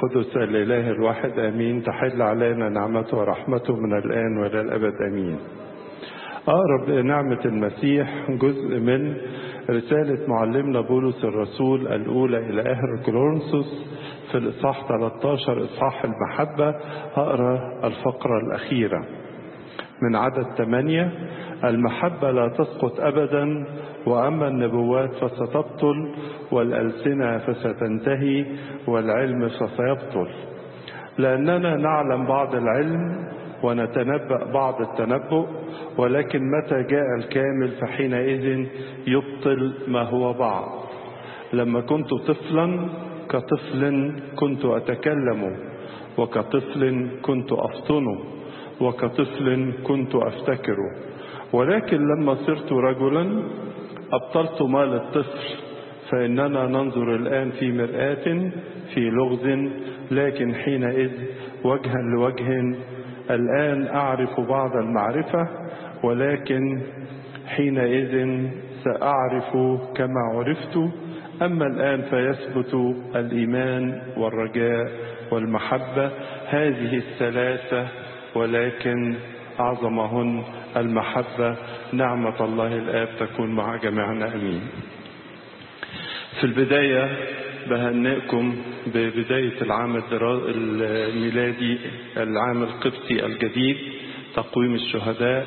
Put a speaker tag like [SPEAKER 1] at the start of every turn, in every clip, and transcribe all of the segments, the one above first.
[SPEAKER 1] القدس الإله الواحد آمين تحل علينا نعمته ورحمته من الآن وإلى الأبد آمين أقرب نعمة المسيح جزء من رسالة معلمنا بولس الرسول الأولى إلى أهل كورنثوس في الإصحاح 13 إصحاح المحبة أقرأ الفقرة الأخيرة من عدد 8 المحبة لا تسقط أبدا وأما النبوات فستبطل والألسنة فستنتهي والعلم فسيبطل لأننا نعلم بعض العلم ونتنبأ بعض التنبؤ ولكن متى جاء الكامل فحينئذ يبطل ما هو بعض لما كنت طفلا كطفل كنت أتكلم وكطفل كنت أفطن وكطفل كنت أفتكر ولكن لما صرت رجلا أبطلت ما للطفل فإننا ننظر الآن في مرآة في لغز لكن حينئذ وجها لوجه الآن أعرف بعض المعرفة ولكن حينئذ سأعرف كما عرفت أما الآن فيثبت الإيمان والرجاء والمحبة هذه الثلاثة ولكن أعظمهن المحبة نعمة الله الآب تكون مع جميعنا أمين في البداية بهنئكم ببداية العام الميلادي العام القبطي الجديد تقويم الشهداء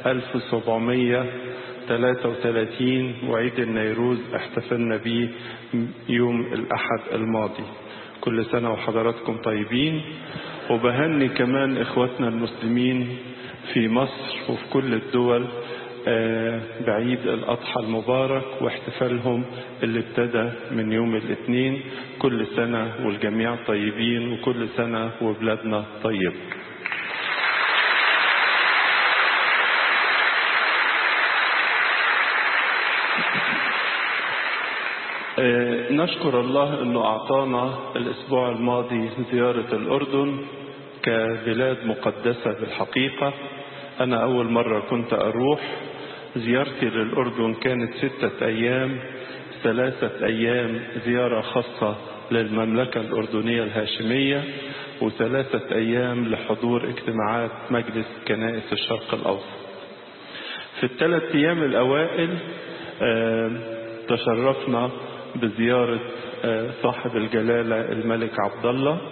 [SPEAKER 1] 1733 وعيد النيروز احتفلنا به يوم الأحد الماضي كل سنة وحضراتكم طيبين وبهني كمان إخواتنا المسلمين في مصر وفي كل الدول بعيد الأضحى المبارك واحتفالهم اللي ابتدى من يوم الاثنين كل سنة والجميع طيبين وكل سنة وبلادنا طيب نشكر الله انه اعطانا الاسبوع الماضي زيارة الاردن كبلاد مقدسة بالحقيقة انا اول مرة كنت اروح زيارتي للأردن كانت ستة أيام ثلاثة أيام زيارة خاصة للمملكة الأردنية الهاشمية وثلاثة أيام لحضور اجتماعات مجلس كنائس الشرق الأوسط في الثلاث أيام الأوائل تشرفنا بزيارة صاحب الجلالة الملك عبد الله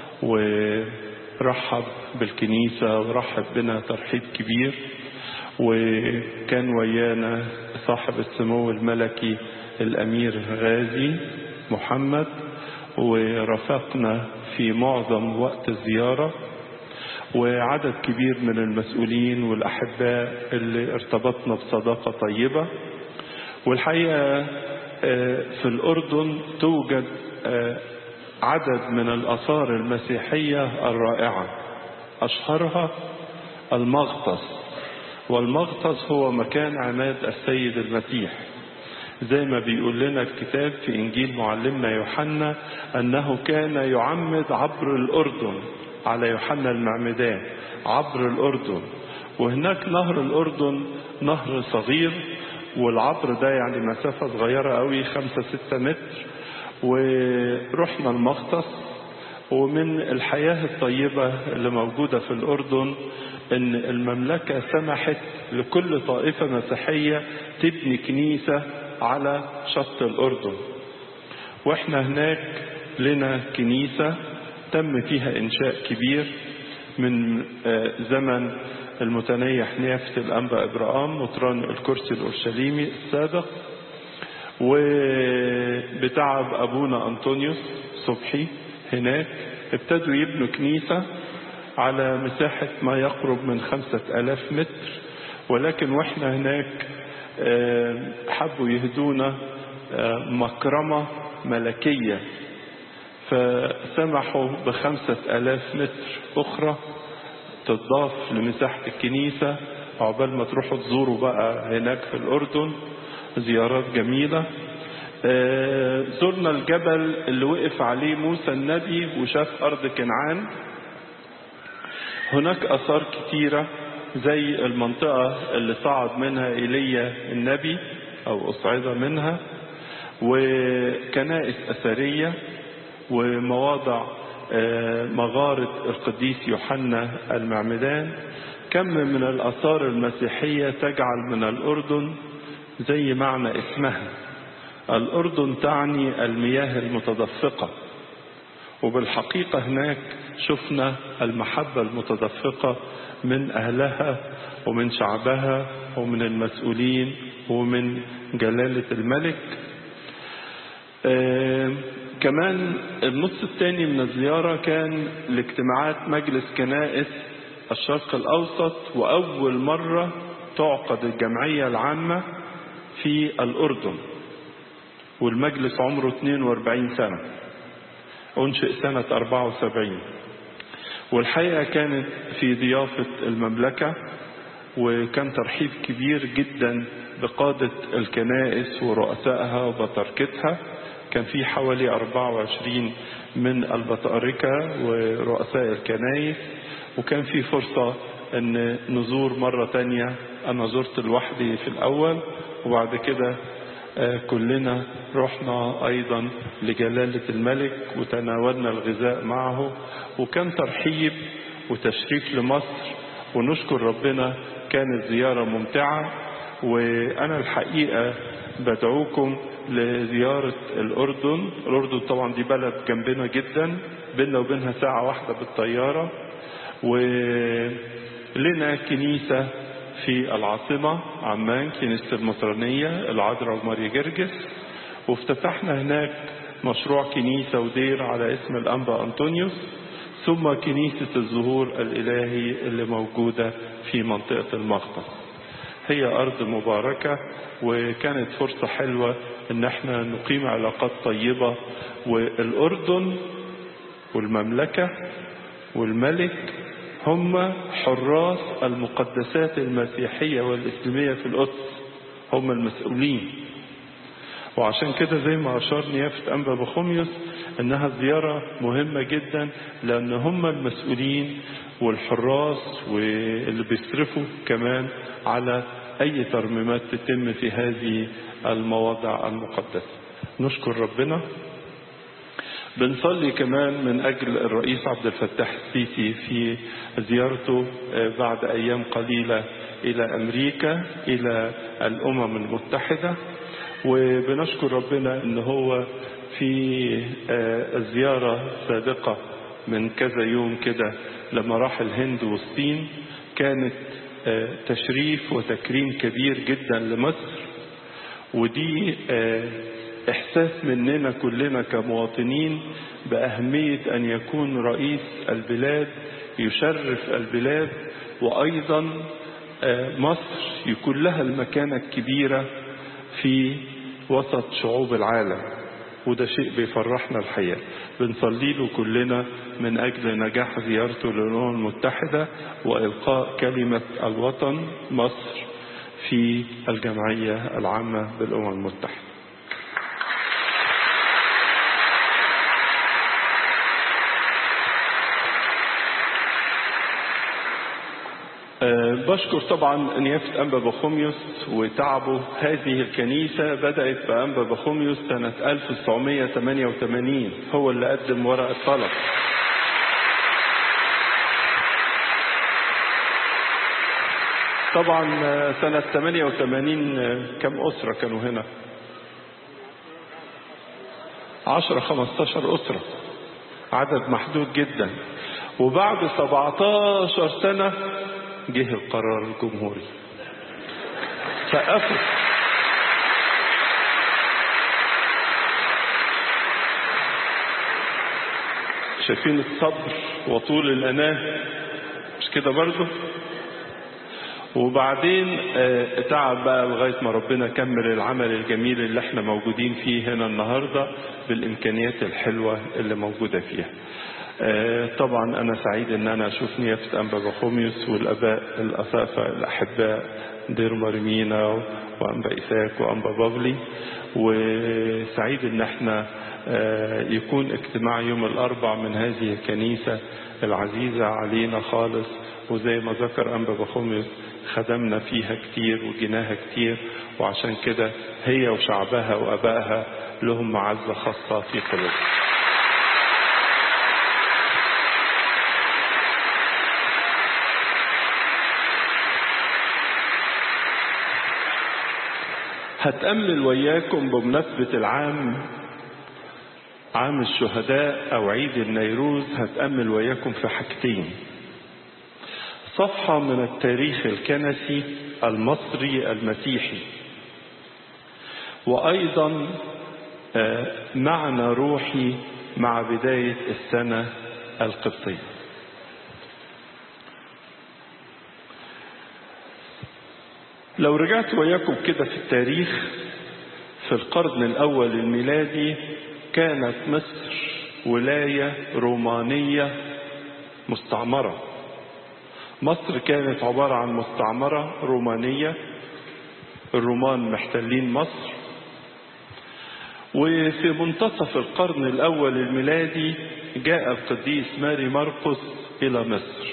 [SPEAKER 1] ورحب بالكنيسة ورحب بنا ترحيب كبير وكان ويانا صاحب السمو الملكي الأمير غازي محمد ورافقنا في معظم وقت الزيارة وعدد كبير من المسؤولين والأحباء اللي ارتبطنا بصداقة طيبة والحقيقة في الأردن توجد عدد من الآثار المسيحية الرائعة أشهرها المغطس والمغطس هو مكان عماد السيد المسيح زي ما بيقول لنا الكتاب في إنجيل معلمنا يوحنا أنه كان يعمد عبر الأردن على يوحنا المعمدان عبر الأردن وهناك نهر الأردن نهر صغير والعبر ده يعني مسافة صغيرة قوي خمسة ستة متر ورحنا المغطس ومن الحياة الطيبة اللي موجودة في الأردن ان المملكة سمحت لكل طائفة مسيحية تبني كنيسة على شط الأردن واحنا هناك لنا كنيسة تم فيها إنشاء كبير من زمن المتنيح نيافة الأنبا إبراهام مطران الكرسي الأورشليمي السابق وبتعب أبونا أنطونيوس صبحي هناك ابتدوا يبنوا كنيسة على مساحة ما يقرب من خمسة ألاف متر ولكن وإحنا هناك حبوا يهدونا مكرمة ملكية فسمحوا بخمسة ألاف متر أخرى تضاف لمساحة الكنيسة عقبال ما تروحوا تزوروا بقى هناك في الأردن زيارات جميلة زرنا الجبل اللي وقف عليه موسى النبي وشاف أرض كنعان هناك آثار كتيرة زي المنطقة اللي صعد منها إيليا النبي أو أصعد منها وكنائس أثرية ومواضع مغارة القديس يوحنا المعمدان كم من الآثار المسيحية تجعل من الأردن زي معنى اسمها الأردن تعني المياه المتدفقة وبالحقيقة هناك شفنا المحبة المتدفقة من أهلها ومن شعبها ومن المسؤولين ومن جلالة الملك آه كمان النص الثاني من الزيارة كان لاجتماعات مجلس كنائس الشرق الأوسط وأول مرة تعقد الجمعية العامة في الأردن والمجلس عمره 42 سنة أنشئ سنة 74 والحقيقة كانت في ضيافة المملكة وكان ترحيب كبير جدا بقادة الكنائس ورؤسائها وبطاركتها كان في حوالي 24 من البطاركة ورؤساء الكنائس وكان في فرصة ان نزور مرة تانية انا زرت لوحدي في الاول وبعد كده كلنا رحنا ايضا لجلالة الملك وتناولنا الغذاء معه وكان ترحيب وتشريف لمصر ونشكر ربنا كانت زيارة ممتعة وانا الحقيقة بدعوكم لزيارة الأردن الأردن طبعا دي بلد جنبنا جدا بيننا وبينها ساعة واحدة بالطيارة ولنا كنيسة في العاصمة عمان كنيسة المطرانية العذراء وماريا جرجس وافتتحنا هناك مشروع كنيسة ودير على اسم الأنبا أنطونيوس ثم كنيسة الظهور الإلهي اللي موجودة في منطقة المختص هي أرض مباركة وكانت فرصة حلوة إن احنا نقيم علاقات طيبة والأردن والمملكة والملك هم حراس المقدسات المسيحية والإسلامية في القدس هم المسؤولين وعشان كده زي ما أشار نيافة أنبا بخوميوس إنها زيارة مهمة جدا لأن هم المسؤولين والحراس واللي بيصرفوا كمان على أي ترميمات تتم في هذه المواضع المقدسة نشكر ربنا بنصلي كمان من أجل الرئيس عبد الفتاح السيسي في زيارته بعد أيام قليلة إلى أمريكا إلى الأمم المتحدة وبنشكر ربنا أن هو في الزيارة السابقة من كذا يوم كده لما راح الهند والصين كانت تشريف وتكريم كبير جدا لمصر ودي احساس مننا كلنا كمواطنين باهميه ان يكون رئيس البلاد يشرف البلاد وايضا مصر يكون لها المكانه الكبيره في وسط شعوب العالم وده شيء بيفرحنا الحقيقه بنصلي له كلنا من اجل نجاح زيارته للامم المتحده والقاء كلمه الوطن مصر في الجمعيه العامه بالامم المتحده بشكر طبعا نيافة أنبا بخوميوس وتعبه هذه الكنيسة بدأت بأنبا بخوميوس سنة 1988 هو اللي قدم ورق الطلب طبعا سنة 88 كم أسرة كانوا هنا 10 15 أسرة عدد محدود جدا وبعد 17 سنة جه القرار الجمهوري سقفوا شايفين الصبر وطول الأناة مش كده برضه وبعدين تعب بقى لغاية ما ربنا كمل العمل الجميل اللي احنا موجودين فيه هنا النهاردة بالإمكانيات الحلوة اللي موجودة فيها طبعا أنا سعيد إن أنا أشوف نيافة أنبا بخوميوس والآباء الأسافة الأحباء دير مرمينا وأنبا إيساك وأنبا بابلي وسعيد إن احنا يكون اجتماع يوم الأربع من هذه الكنيسة العزيزة علينا خالص وزي ما ذكر أنبا بخوميوس خدمنا فيها كتير وجيناها كتير وعشان كده هي وشعبها وأبائها لهم معزة خاصة في قلوبنا هتأمل وياكم بمناسبة العام عام الشهداء أو عيد النيروز هتأمل وياكم في حاجتين صفحة من التاريخ الكنسي المصري المسيحي وأيضا معنى روحي مع بداية السنة القبطية لو رجعت وياكم كده في التاريخ في القرن الأول الميلادي كانت مصر ولاية رومانية مستعمرة مصر كانت عبارة عن مستعمرة رومانية الرومان محتلين مصر وفي منتصف القرن الأول الميلادي جاء القديس ماري مرقس إلى مصر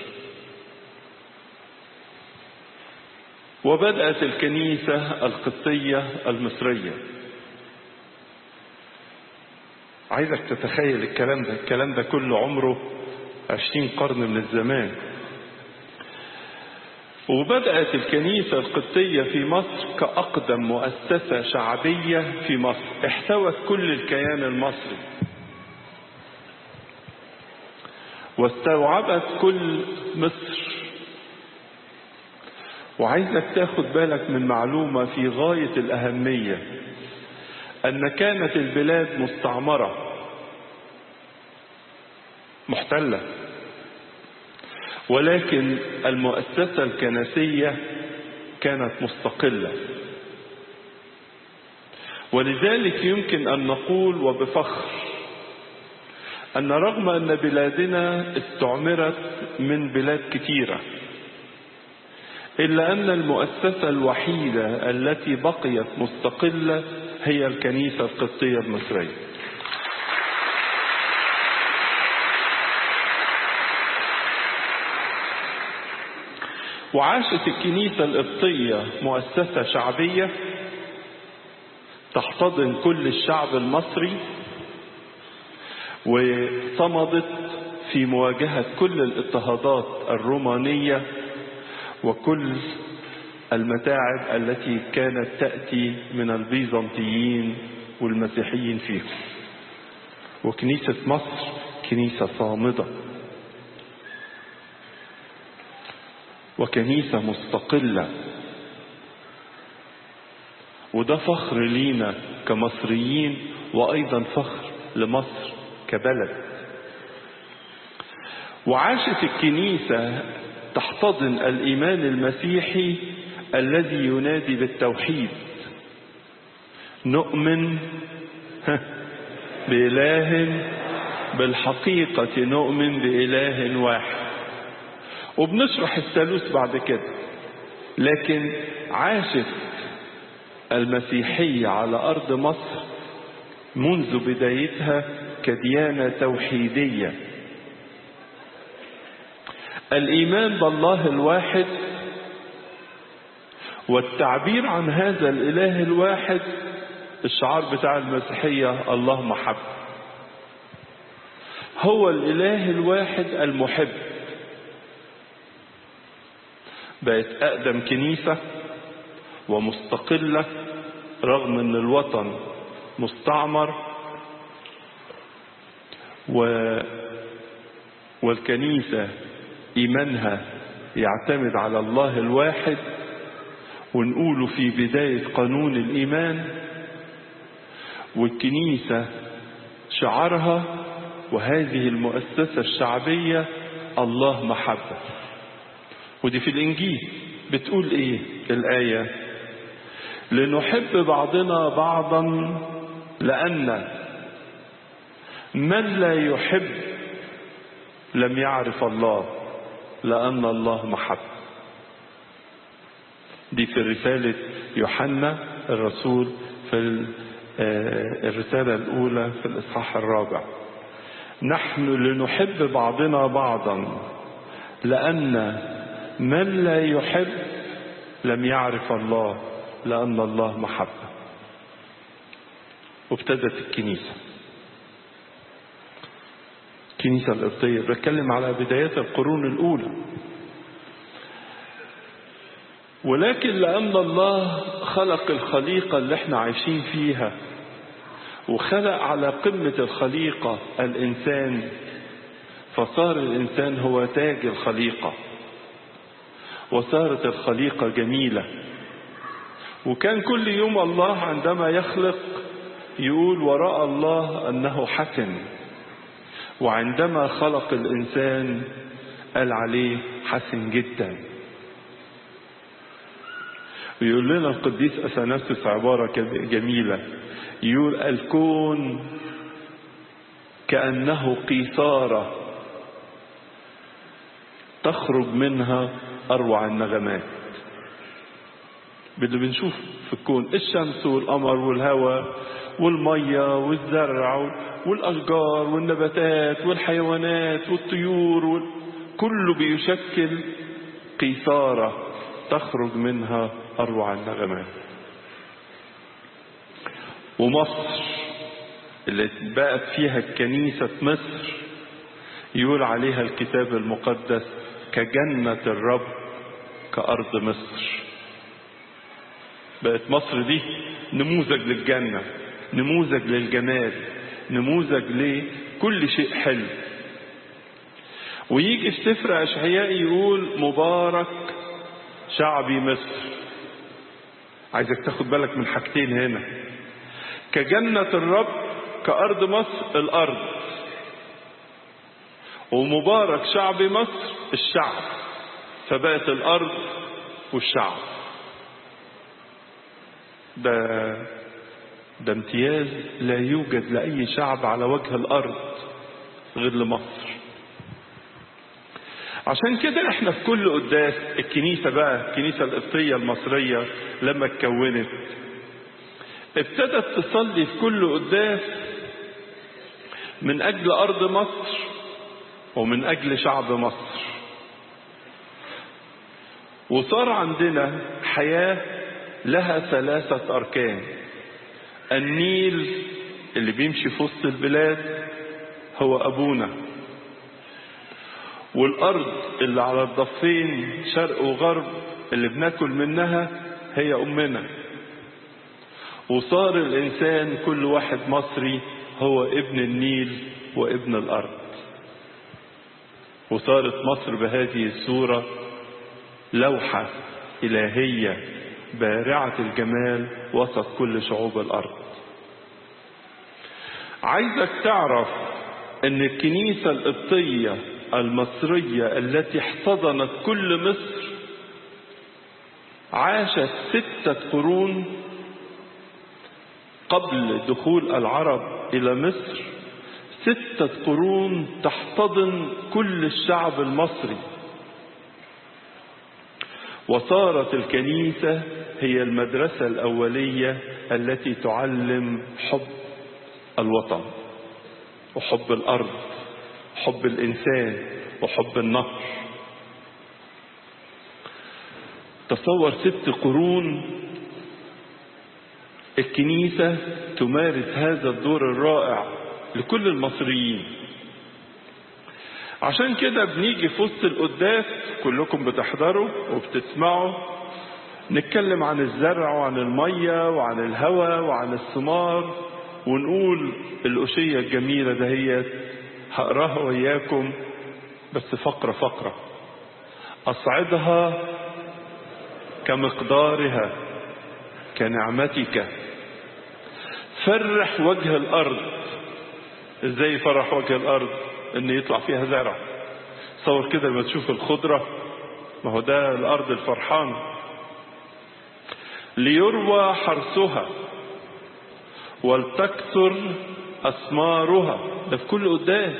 [SPEAKER 1] وبدأت الكنيسة القبطية المصرية عايزك تتخيل الكلام ده الكلام ده كله عمره عشرين قرن من الزمان وبدأت الكنيسة القبطية في مصر كأقدم مؤسسة شعبية في مصر احتوت كل الكيان المصري واستوعبت كل مصر وعايزك تاخد بالك من معلومة في غاية الأهمية أن كانت البلاد مستعمرة محتلة ولكن المؤسسة الكنسية كانت مستقلة ولذلك يمكن أن نقول وبفخر أن رغم أن بلادنا استعمرت من بلاد كثيرة إلا أن المؤسسة الوحيدة التي بقيت مستقلة هي الكنيسة القبطية المصرية وعاشت الكنيسة القبطية مؤسسة شعبية تحتضن كل الشعب المصري وصمدت في مواجهة كل الاضطهادات الرومانية وكل المتاعب التي كانت تأتي من البيزنطيين والمسيحيين فيهم وكنيسة مصر كنيسة صامدة وكنيسة مستقلة وده فخر لينا كمصريين وأيضا فخر لمصر كبلد وعاشت الكنيسة تحتضن الإيمان المسيحي الذي ينادي بالتوحيد نؤمن بإله بالحقيقة نؤمن بإله واحد وبنشرح الثالوث بعد كده لكن عاشت المسيحية على أرض مصر منذ بدايتها كديانة توحيدية الإيمان بالله الواحد والتعبير عن هذا الإله الواحد الشعار بتاع المسيحية الله محب هو الإله الواحد المحب بقت أقدم كنيسة ومستقلة رغم أن الوطن مستعمر و والكنيسة إيمانها يعتمد على الله الواحد ونقوله في بداية قانون الإيمان والكنيسة شعارها وهذه المؤسسة الشعبية الله محبة ودي في الإنجيل بتقول إيه الآية لنحب بعضنا بعضا لأن من لا يحب لم يعرف الله لأن الله محب دي في رسالة يوحنا الرسول في الرسالة الأولى في الإصحاح الرابع نحن لنحب بعضنا بعضا لأن من لا يحب لم يعرف الله لأن الله محبة وابتدت الكنيسة الكنيسة القبطية بتكلم على بدايات القرون الأولى ولكن لأن الله خلق الخليقة اللي احنا عايشين فيها وخلق على قمة الخليقة الإنسان فصار الإنسان هو تاج الخليقة وصارت الخليقة جميلة وكان كل يوم الله عندما يخلق يقول وراء الله أنه حسن وعندما خلق الإنسان قال عليه حسن جدا ويقول لنا القديس أثناسوس عبارة جميلة يقول الكون كأنه قيثارة تخرج منها أروع النغمات باللي بنشوف في الكون الشمس والقمر والهواء والمية والزرع والأشجار والنباتات والحيوانات والطيور وال... كله بيشكل قيثارة تخرج منها أروع النغمات ومصر اللي بقت فيها كنيسة مصر يقول عليها الكتاب المقدس كجنة الرب كأرض مصر بقت مصر دي نموذج للجنة نموذج للجمال نموذج لكل شيء حلو ويجي في سفر أشعياء يقول مبارك شعبي مصر عايزك تاخد بالك من حاجتين هنا كجنة الرب كأرض مصر الأرض ومبارك شعب مصر الشعب فبقت الأرض والشعب ده ده امتياز لا يوجد لأي شعب على وجه الأرض غير لمصر عشان كده احنا في كل قداس الكنيسة بقى الكنيسة القبطية المصرية لما اتكونت ابتدت تصلي في كل قداس من أجل أرض مصر ومن أجل شعب مصر وصار عندنا حياة لها ثلاثة أركان النيل اللي بيمشي في وسط البلاد هو أبونا والأرض اللي على الضفين شرق وغرب اللي بناكل منها هي أمنا وصار الإنسان كل واحد مصري هو ابن النيل وابن الأرض وصارت مصر بهذه الصورة لوحة إلهية بارعة الجمال وسط كل شعوب الأرض عايزك تعرف أن الكنيسة القبطية المصرية التي احتضنت كل مصر عاشت ستة قرون قبل دخول العرب إلى مصر ستة قرون تحتضن كل الشعب المصري وصارت الكنيسة هي المدرسة الأولية التي تعلم حب الوطن وحب الأرض حب الإنسان وحب النهر تصور ست قرون الكنيسة تمارس هذا الدور الرائع لكل المصريين عشان كده بنيجي في وسط القداس كلكم بتحضروا وبتسمعوا نتكلم عن الزرع وعن المية وعن الهواء وعن الثمار ونقول الأشية الجميلة دهيت هقراها وإياكم بس فقرة فقرة أصعدها كمقدارها كنعمتك فرح وجه الأرض ازاي يفرح وجه الأرض ان يطلع فيها زرع تصور كده لما تشوف الخضرة ما هو ده الأرض الفرحان ليروى حرثها ولتكثر أثمارها ده في كل قداس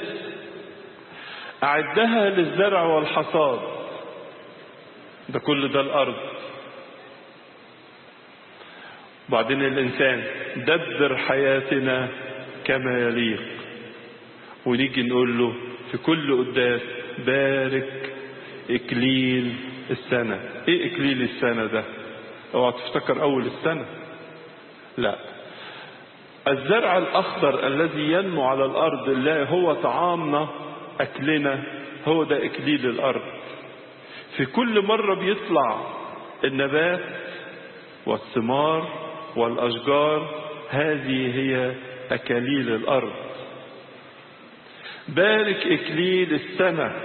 [SPEAKER 1] أعدها للزرع والحصاد ده كل ده الأرض بعدين الإنسان دبر حياتنا كما يليق ونيجي نقول له في كل قداس بارك إكليل السنة إيه إكليل السنة ده اوعى تفتكر أول السنة لا الزرع الأخضر الذي ينمو على الأرض الله هو طعامنا أكلنا هو ده إكليل الأرض في كل مرة بيطلع النبات والثمار والأشجار هذه هي أكاليل الأرض بارك إكليل السماء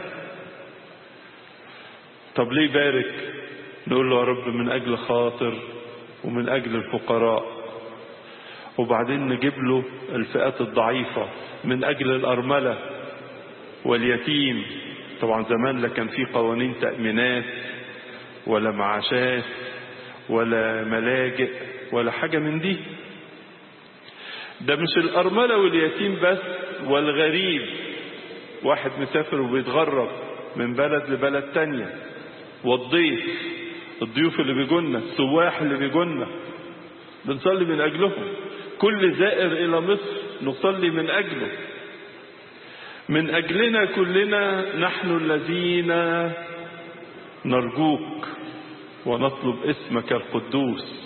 [SPEAKER 1] طب ليه بارك نقول له يا رب من أجل خاطر ومن أجل الفقراء وبعدين نجيب له الفئات الضعيفة من أجل الأرملة واليتيم طبعا زمان لا كان في قوانين تأمينات ولا معاشات ولا ملاجئ ولا حاجة من دي ده مش الأرملة واليتيم بس والغريب واحد مسافر وبيتغرب من بلد لبلد تانية والضيف الضيوف اللي بيجونا السواح اللي بيجونا بنصلي من أجلهم كل زائر إلى مصر نصلي من أجله من أجلنا كلنا نحن الذين نرجوك ونطلب اسمك القدوس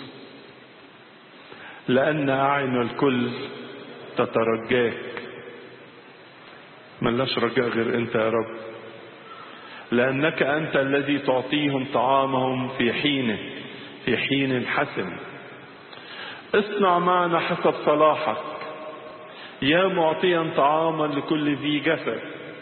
[SPEAKER 1] لأن أعين الكل تترجاك ملاش رجاء غير أنت يا رب لأنك أنت الذي تعطيهم طعامهم في حينه في حين حسن اصنع معنا حسب صلاحك يا معطيا طعاما لكل ذي جسد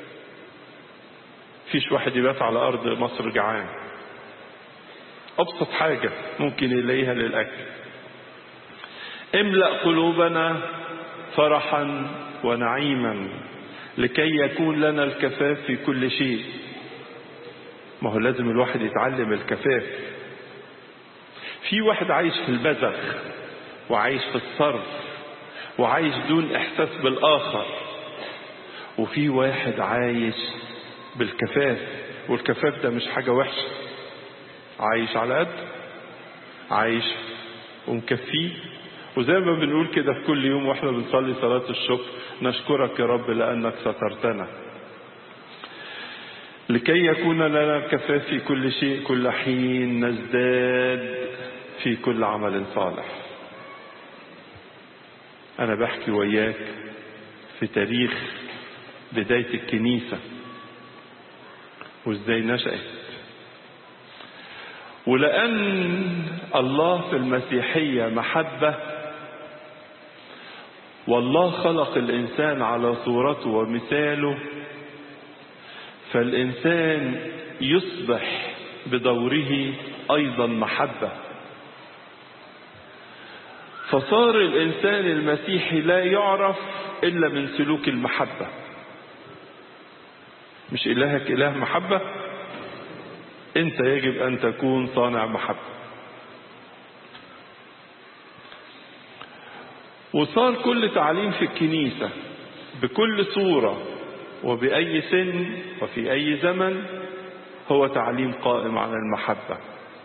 [SPEAKER 1] فيش واحد يبات على أرض مصر جعان أبسط حاجة ممكن يلاقيها للأكل املأ قلوبنا فرحا ونعيما لكي يكون لنا الكفاف في كل شيء ما هو لازم الواحد يتعلم الكفاف في واحد عايش في البذخ وعايش في الصرف وعايش دون احساس بالاخر وفي واحد عايش بالكفاف والكفاف ده مش حاجة وحشة عايش على قد عايش ومكفيه وزي ما بنقول كده في كل يوم واحنا بنصلي صلاة الشكر نشكرك يا رب لأنك سترتنا لكي يكون لنا الكفاف في كل شيء كل حين نزداد في كل عمل صالح أنا بحكي وياك في تاريخ بداية الكنيسة وازاي نشأت ولأن الله في المسيحية محبة والله خلق الإنسان على صورته ومثاله فالإنسان يصبح بدوره أيضا محبة فصار الإنسان المسيحي لا يعرف إلا من سلوك المحبة مش إلهك إله محبة أنت يجب أن تكون صانع محبة وصار كل تعليم في الكنيسة بكل صورة وبأي سن وفي أي زمن هو تعليم قائم على المحبة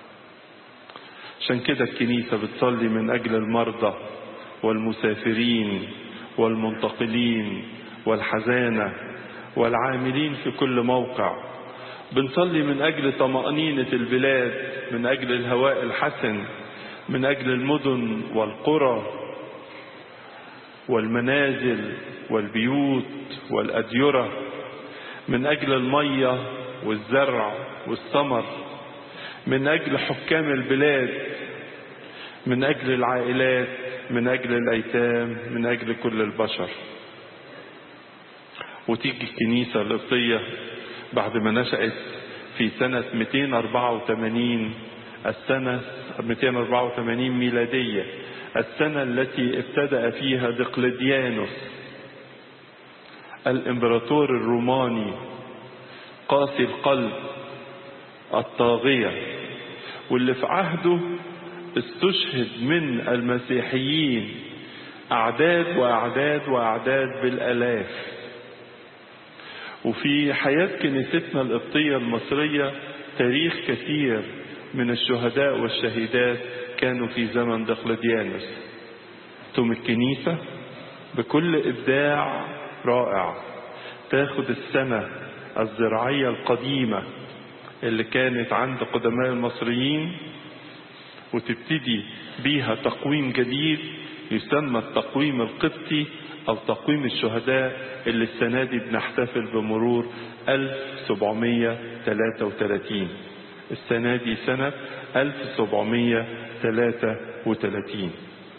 [SPEAKER 1] عشان كده الكنيسة بتصلي من أجل المرضى والمسافرين والمنتقلين والحزانة والعاملين في كل موقع بنصلي من أجل طمأنينة البلاد من أجل الهواء الحسن من أجل المدن والقرى والمنازل والبيوت والأديرة من أجل المية والزرع والثمر من أجل حكام البلاد من أجل العائلات من أجل الأيتام من أجل كل البشر وتيجي الكنيسة القبطية بعد ما نشأت في سنة 284 السنة 284 ميلادية السنة التي ابتدأ فيها دقلديانوس الامبراطور الروماني قاسي القلب الطاغية واللي في عهده استشهد من المسيحيين أعداد وأعداد وأعداد بالآلاف وفي حياة كنيستنا القبطية المصرية تاريخ كثير من الشهداء والشهيدات كانوا في زمن دقلديانوس ثم الكنيسة بكل إبداع رائع تاخد السنة الزراعية القديمة اللي كانت عند قدماء المصريين وتبتدي بيها تقويم جديد يسمى التقويم القبطي أو تقويم الشهداء اللي السنة دي بنحتفل بمرور 1733 السنة دي سنة 1733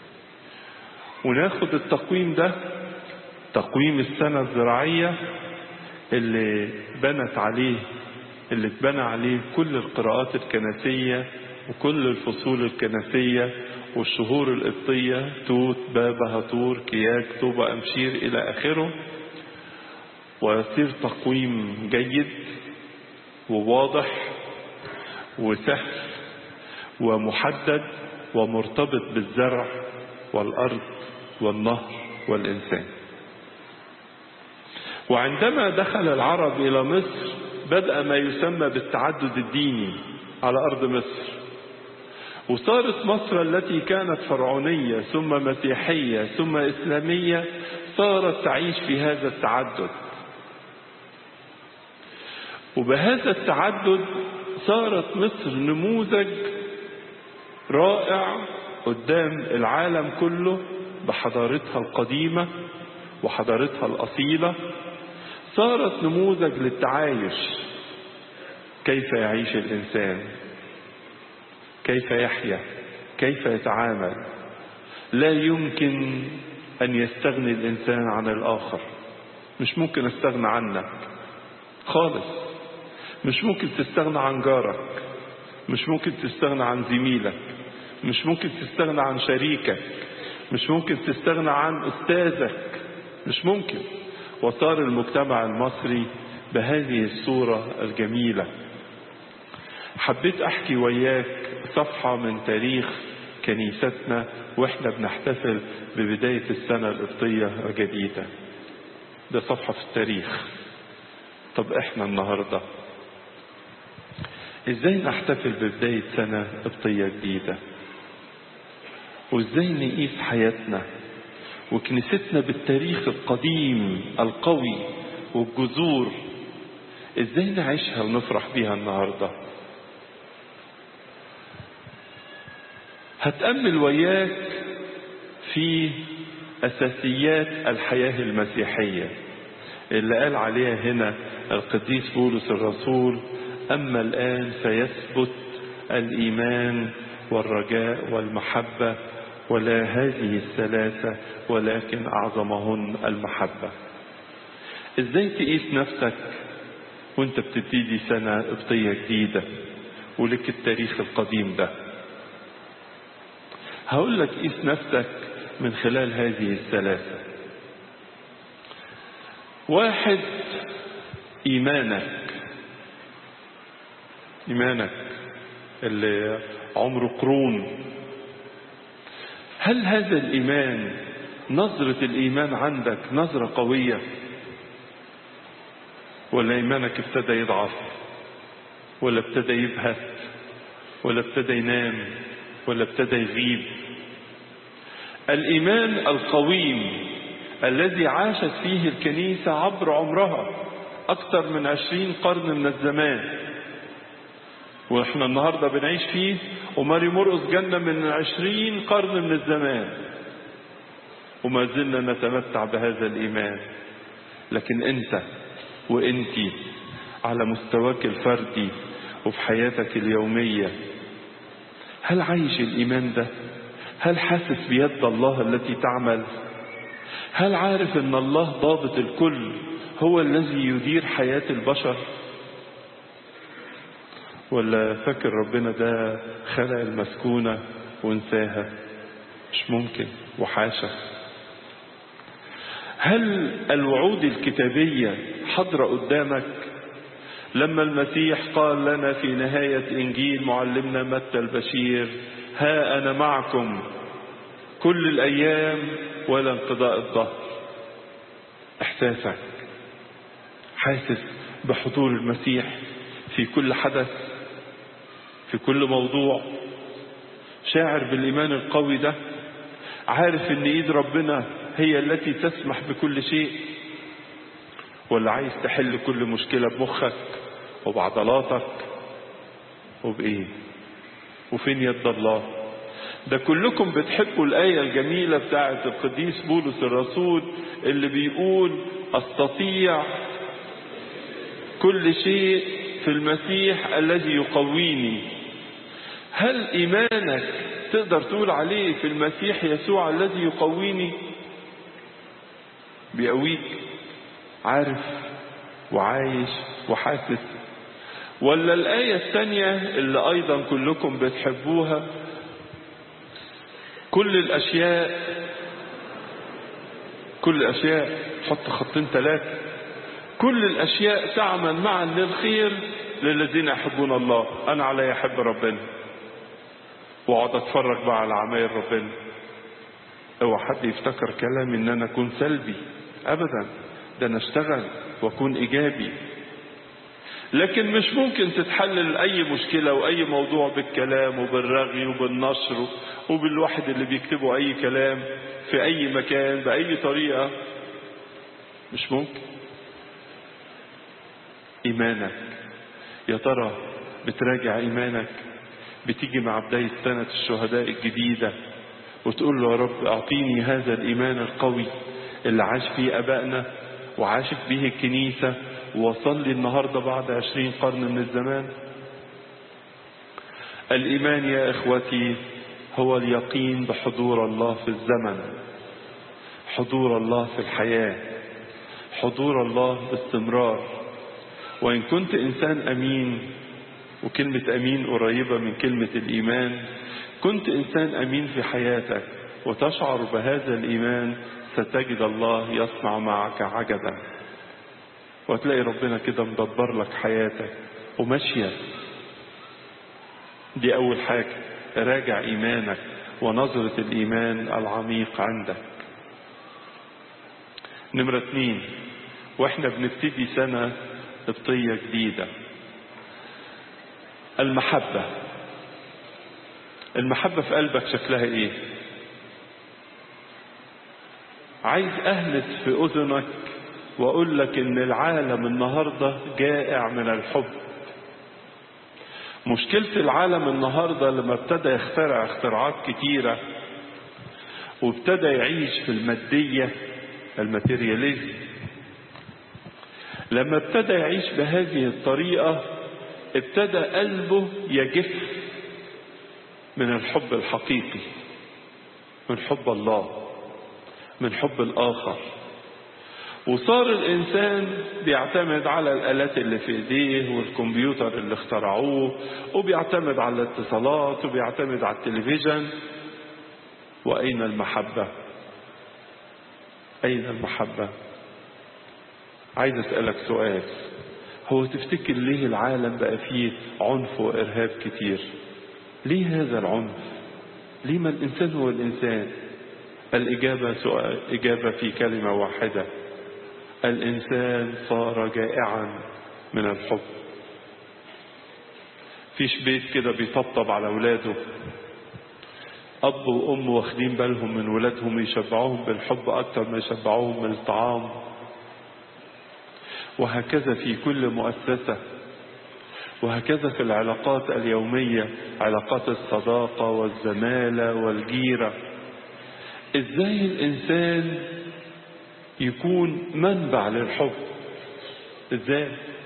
[SPEAKER 1] وناخد التقويم ده تقويم السنة الزراعية اللي بنت عليه اللي اتبنى عليه كل القراءات الكنسية وكل الفصول الكنسية والشهور القبطية توت بابا هطور كياك طوبة أمشير إلى آخره ويصير تقويم جيد وواضح وسهل ومحدد ومرتبط بالزرع والأرض والنهر والإنسان وعندما دخل العرب إلى مصر بدأ ما يسمى بالتعدد الديني على أرض مصر وصارت مصر التي كانت فرعونية ثم مسيحية ثم إسلامية صارت تعيش في هذا التعدد وبهذا التعدد صارت مصر نموذج رائع قدام العالم كله بحضارتها القديمة وحضارتها الأصيلة صارت نموذج للتعايش كيف يعيش الإنسان كيف يحيا كيف يتعامل لا يمكن أن يستغني الإنسان عن الآخر مش ممكن استغنى عنك خالص مش ممكن تستغنى عن جارك مش ممكن تستغنى عن زميلك مش ممكن تستغنى عن شريكك مش ممكن تستغنى عن أستاذك مش ممكن وصار المجتمع المصري بهذه الصورة الجميلة حبيت أحكي وياك صفحة من تاريخ كنيستنا وإحنا بنحتفل ببداية السنة القبطية الجديدة ده صفحة في التاريخ طب إحنا النهاردة إزاي نحتفل ببداية سنة قبطية جديدة وإزاي نقيس حياتنا وكنيستنا بالتاريخ القديم القوي والجذور ازاي نعيشها ونفرح بيها النهارده هتأمل وياك في أساسيات الحياة المسيحية اللي قال عليها هنا القديس بولس الرسول أما الآن فيثبت الإيمان والرجاء والمحبة ولا هذه الثلاثة ولكن أعظمهن المحبة إزاي تقيس نفسك وانت بتبتدي سنة قبطية جديدة ولك التاريخ القديم ده هقول لك قيس نفسك من خلال هذه الثلاثة واحد إيمانك إيمانك اللي عمره قرون هل هذا الإيمان نظرة الإيمان عندك نظرة قوية ولا إيمانك ابتدى يضعف ولا ابتدى يبهت ولا ابتدى ينام ولا ابتدى يغيب الإيمان القويم الذي عاشت فيه الكنيسة عبر عمرها أكثر من عشرين قرن من الزمان واحنا النهاردة بنعيش فيه وماري مرقس جنة من عشرين قرن من الزمان وما زلنا نتمتع بهذا الإيمان لكن أنت وأنتي على مستواك الفردي وفي حياتك اليومية هل عايش الإيمان ده؟ هل حاسس بيد الله التي تعمل؟ هل عارف أن الله ضابط الكل هو الذي يدير حياة البشر؟ ولا فاكر ربنا ده خلق المسكونة وانساها مش ممكن وحاشا هل الوعود الكتابية حاضرة قدامك لما المسيح قال لنا في نهاية إنجيل معلمنا متى البشير ها أنا معكم كل الأيام ولا انقضاء الظهر إحساسك حاسس بحضور المسيح في كل حدث في كل موضوع شاعر بالإيمان القوي ده عارف ان ايد ربنا هي التي تسمح بكل شيء ولا عايز تحل كل مشكلة بمخك وبعضلاتك وبإيه وفين يد الله ده كلكم بتحبوا الآية الجميلة بتاعت القديس بولس الرسول اللي بيقول أستطيع كل شيء في المسيح الذي يقويني هل إيمانك تقدر تقول عليه في المسيح يسوع الذي يقويني بيقويك عارف وعايش وحاسس ولا الآية الثانية اللي أيضا كلكم بتحبوها كل الأشياء كل الأشياء حط خطين ثلاثة كل الأشياء تعمل معا للخير للذين يحبون الله أنا علي أحب ربنا واقعد اتفرج بقى على عمايل ربنا اوعى حد يفتكر كلامي ان انا اكون سلبي ابدا ده انا اشتغل واكون ايجابي لكن مش ممكن تتحلل اي مشكلة واي موضوع بالكلام وبالرغي وبالنشر وبالواحد اللي بيكتبوا اي كلام في اي مكان باي طريقة مش ممكن ايمانك يا ترى بتراجع ايمانك بتيجي مع بداية سنة الشهداء الجديدة وتقول له يا رب اعطيني هذا الايمان القوي اللي عاش فيه ابائنا وعاشت به الكنيسة ووصل لي النهاردة بعد عشرين قرن من الزمان الإيمان يا إخوتي هو اليقين بحضور الله في الزمن حضور الله في الحياة حضور الله باستمرار وإن كنت إنسان أمين وكلمة أمين قريبة من كلمة الإيمان كنت إنسان أمين في حياتك وتشعر بهذا الإيمان ستجد الله يصنع معك عجبا وتلاقي ربنا كده مدبر لك حياتك وماشية دي أول حاجة راجع إيمانك ونظرة الإيمان العميق عندك نمرة اتنين واحنا بنبتدي سنة قبطية جديدة المحبة المحبة في قلبك شكلها ايه عايز اهلس في اذنك واقول لك ان العالم النهاردة جائع من الحب مشكلة العالم النهاردة لما ابتدى يخترع اختراعات كتيرة وابتدى يعيش في المادية الماتيرياليزم لما ابتدى يعيش بهذه الطريقة ابتدى قلبه يجف من الحب الحقيقي من حب الله من حب الآخر وصار الإنسان بيعتمد على الآلات اللي في إيديه والكمبيوتر اللي اخترعوه وبيعتمد على الاتصالات وبيعتمد على التلفزيون وأين المحبة أين المحبة عايز أسألك سؤال هو تفتكر ليه العالم بقى فيه عنف وإرهاب كتير ليه هذا العنف ليه ما الإنسان هو الإنسان الإجابة سؤال إجابة في كلمة واحدة الإنسان صار جائعا من الحب فيش بيت كده بيطبطب على ولاده أب وأم واخدين بالهم من ولادهم يشبعوهم بالحب أكتر ما يشبعوهم من الطعام وهكذا في كل مؤسسة وهكذا في العلاقات اليومية علاقات الصداقة والزمالة والجيرة ازاي الانسان يكون منبع للحب ازاي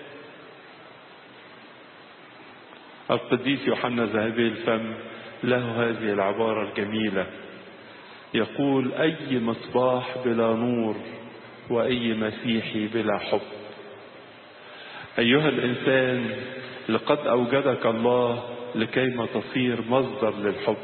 [SPEAKER 1] القديس يوحنا ذهبي الفم له هذه العبارة الجميلة يقول أي مصباح بلا نور وأي مسيحي بلا حب أيها الإنسان لقد أوجدك الله لكيما تصير مصدر للحب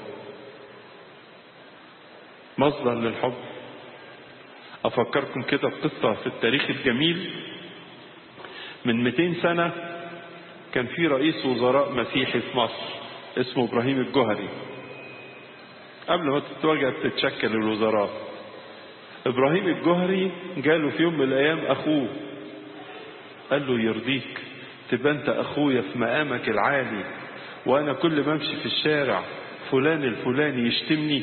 [SPEAKER 1] مصدر للحب أفكركم كده بقصة في التاريخ الجميل من 200 سنة كان في رئيس وزراء مسيحي في مصر اسمه إبراهيم الجهري قبل ما تتوجد تتشكل الوزارات إبراهيم الجهري جاله في يوم من الأيام أخوه قال له يرضيك تبقى أنت أخويا في مقامك العالي وأنا كل ما أمشي في الشارع فلان الفلاني يشتمني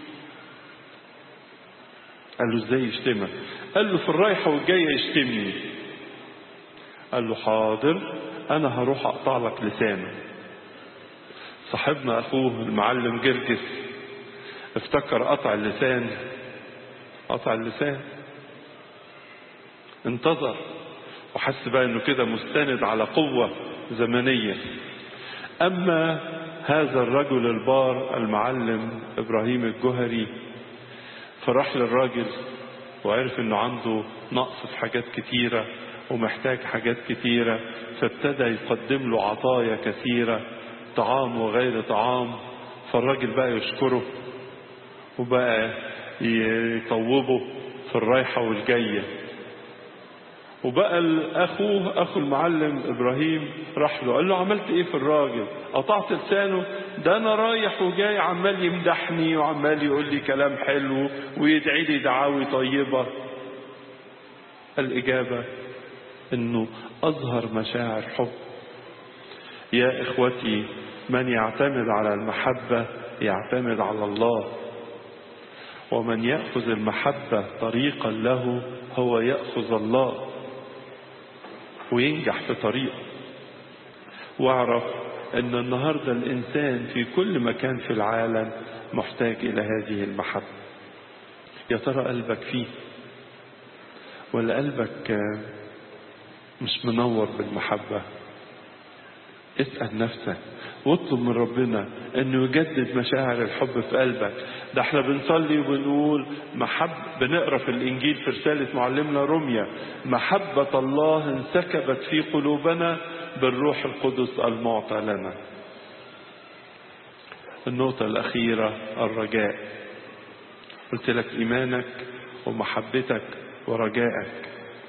[SPEAKER 1] قال له ازاي يشتمك قال له في الرايحة والجاية يشتمني قال له حاضر انا هروح اقطع لك لسانه صاحبنا اخوه المعلم جرجس افتكر قطع اللسان قطع اللسان انتظر وحس بقى انه كده مستند على قوة زمنية أما هذا الرجل البار المعلم إبراهيم الجهري فراح للراجل وعرف انه عنده نقص في حاجات كتيرة ومحتاج حاجات كتيرة فابتدى يقدم له عطايا كثيرة طعام وغير طعام فالراجل بقى يشكره وبقى يطوبه في الرايحة والجاية وبقى اخوه اخو المعلم ابراهيم راح له قال له عملت ايه في الراجل قطعت لسانه ده انا رايح وجاي عمال يمدحني وعمال يقول لي كلام حلو ويدعي لي دعاوي طيبه الاجابه انه اظهر مشاعر حب يا اخوتي من يعتمد على المحبه يعتمد على الله ومن ياخذ المحبه طريقا له هو ياخذ الله وينجح في طريقه واعرف ان النهارده الانسان في كل مكان في العالم محتاج الى هذه المحبه يا ترى قلبك فيه ولا قلبك مش منور بالمحبه اسال نفسك واطلب من ربنا انه يجدد مشاعر الحب في قلبك ده احنا بنصلي وبنقول محب بنقرا في الانجيل في رساله معلمنا روميا محبه الله انسكبت في قلوبنا بالروح القدس المعطى لنا النقطة الأخيرة الرجاء قلت لك إيمانك ومحبتك ورجائك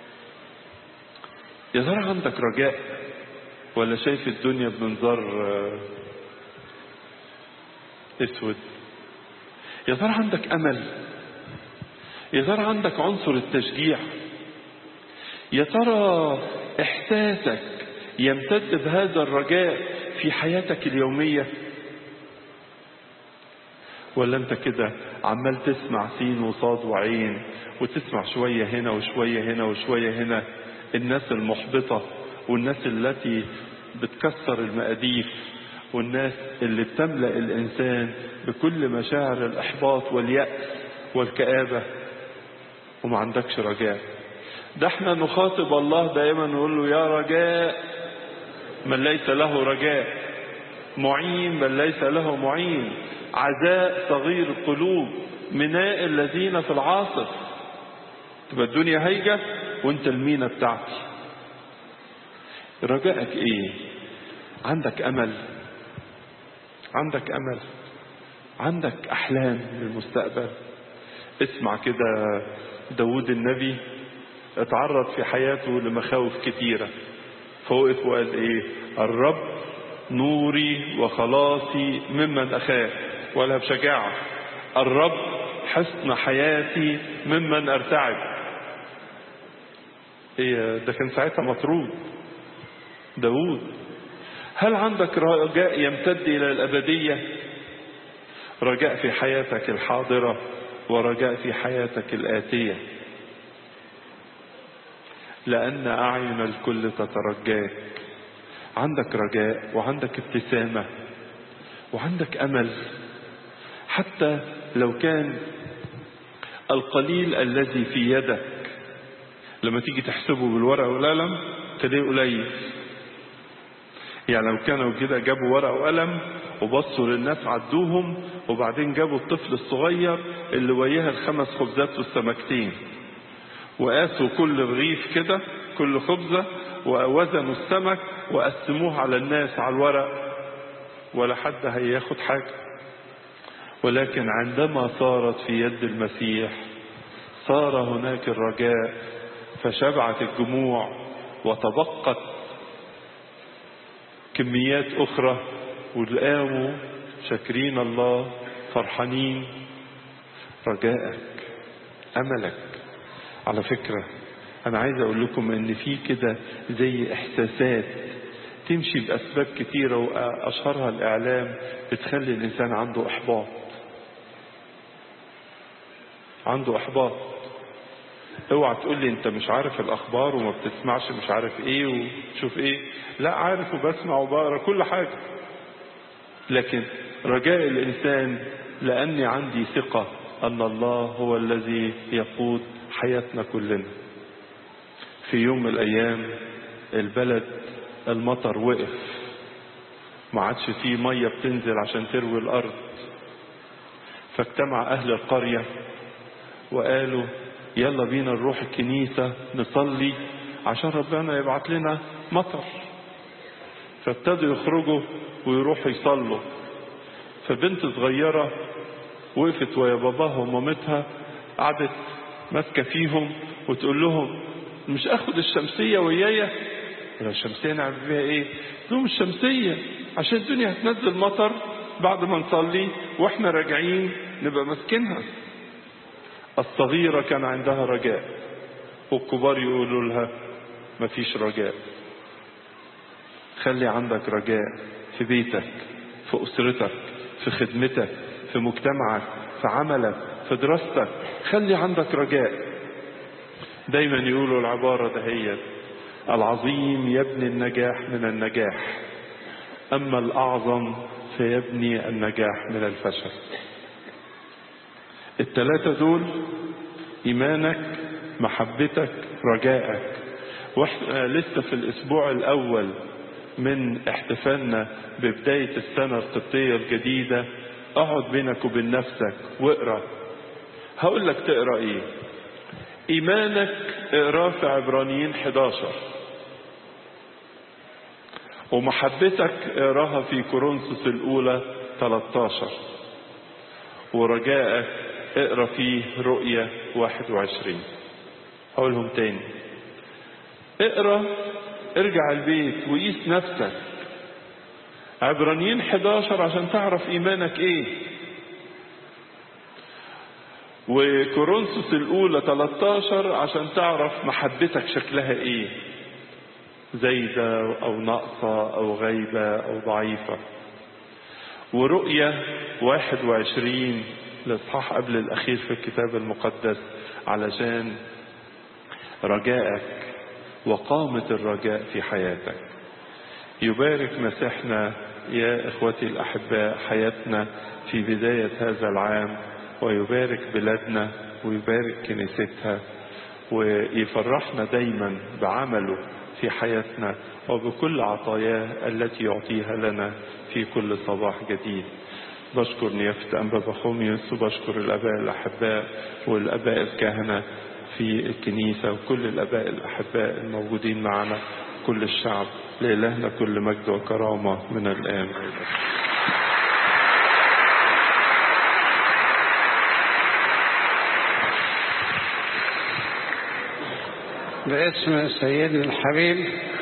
[SPEAKER 1] يا ترى عندك رجاء ولا شايف الدنيا بمنظار اسود يا ترى عندك امل يا ترى عندك عنصر التشجيع يا ترى احساسك يمتد بهذا الرجاء في حياتك اليوميه ولا انت كده عمال تسمع سين وصاد وعين وتسمع شويه هنا وشويه هنا وشويه هنا الناس المحبطه والناس التي بتكسر المقاديف والناس اللي بتملأ الإنسان بكل مشاعر الإحباط واليأس والكآبة وما عندكش رجاء ده احنا نخاطب الله دائما نقول له يا رجاء من ليس له رجاء معين من ليس له معين عزاء صغير القلوب مناء الذين في العاصف تبقى الدنيا هيجة وانت المينا بتاعتي رجائك ايه عندك امل عندك امل عندك احلام للمستقبل اسمع كده داود النبي اتعرض في حياته لمخاوف كتيرة فوقف وقال ايه الرب نوري وخلاصي ممن اخاف ولا بشجاعة الرب حصن حياتي ممن ارتعب ايه ده كان ساعتها مطرود داود هل عندك رجاء يمتد إلى الأبدية رجاء في حياتك الحاضرة ورجاء في حياتك الآتية لأن أعين الكل تترجاك عندك رجاء وعندك ابتسامة وعندك أمل حتى لو كان القليل الذي في يدك لما تيجي تحسبه بالورقة والقلم تلاقيه قليل يعني لو كانوا كده جابوا ورقة وقلم وبصوا للناس عدوهم وبعدين جابوا الطفل الصغير اللي وياها الخمس خبزات والسمكتين وقاسوا كل رغيف كده كل خبزة ووزنوا السمك وقسموه على الناس على الورق ولا حد هياخد حاجة ولكن عندما صارت في يد المسيح صار هناك الرجاء فشبعت الجموع وتبقت كميات أخرى والقاموا شاكرين الله فرحانين رجائك أملك على فكرة أنا عايز أقول لكم إن في كده زي إحساسات تمشي بأسباب كتيرة وأشهرها الإعلام بتخلي الإنسان عنده إحباط عنده إحباط اوعى تقول لي انت مش عارف الاخبار وما بتسمعش مش عارف ايه وتشوف ايه لا عارف وبسمع وبقرا كل حاجه لكن رجاء الانسان لاني عندي ثقه ان الله هو الذي يقود حياتنا كلنا في يوم من الايام البلد المطر وقف ما عادش فيه مية بتنزل عشان تروي الأرض فاجتمع أهل القرية وقالوا يلا بينا نروح الكنيسة نصلي عشان ربنا يبعت لنا مطر فابتدوا يخرجوا ويروحوا يصلوا فبنت صغيرة وقفت ويا باباها ومامتها قعدت ماسكة فيهم وتقول لهم مش اخد الشمسية ويايا ولا الشمسية نعمل بيها ايه لهم الشمسية عشان الدنيا هتنزل مطر بعد ما نصلي واحنا راجعين نبقى ماسكينها الصغيرة كان عندها رجاء والكبار يقولوا لها مفيش رجاء خلي عندك رجاء في بيتك في أسرتك في خدمتك في مجتمعك في عملك في دراستك خلي عندك رجاء دايما يقولوا العبارة دهيت العظيم يبني النجاح من النجاح أما الأعظم فيبني النجاح من الفشل التلاتة دول إيمانك محبتك رجائك واحنا لسه في الأسبوع الأول من احتفالنا ببداية السنة القبطية الجديدة اقعد بينك وبين نفسك واقرا هقول لك تقرا ايه ايمانك اقراه في عبرانيين 11 ومحبتك اقراها في كورنثوس الاولى 13 ورجائك اقرا فيه رؤية 21 هقولهم تاني اقرا ارجع البيت وقيس نفسك عبرانيين 11 عشان تعرف ايمانك ايه وكورنثوس الاولى 13 عشان تعرف محبتك شكلها ايه زايدة او ناقصة او غايبة او ضعيفة ورؤية 21 الاصحاح قبل الاخير في الكتاب المقدس علشان رجائك وقامة الرجاء في حياتك يبارك مسيحنا يا اخوتي الاحباء حياتنا في بداية هذا العام ويبارك بلادنا ويبارك كنيستها ويفرحنا دايما بعمله في حياتنا وبكل عطاياه التي يعطيها لنا في كل صباح جديد بشكر نيافة أنبا بخوميوس وبشكر الآباء الأحباء والآباء الكهنة في الكنيسة وكل الآباء الأحباء الموجودين معنا كل الشعب لإلهنا كل مجد وكرامة من الآن
[SPEAKER 2] باسم سيدنا الحبيب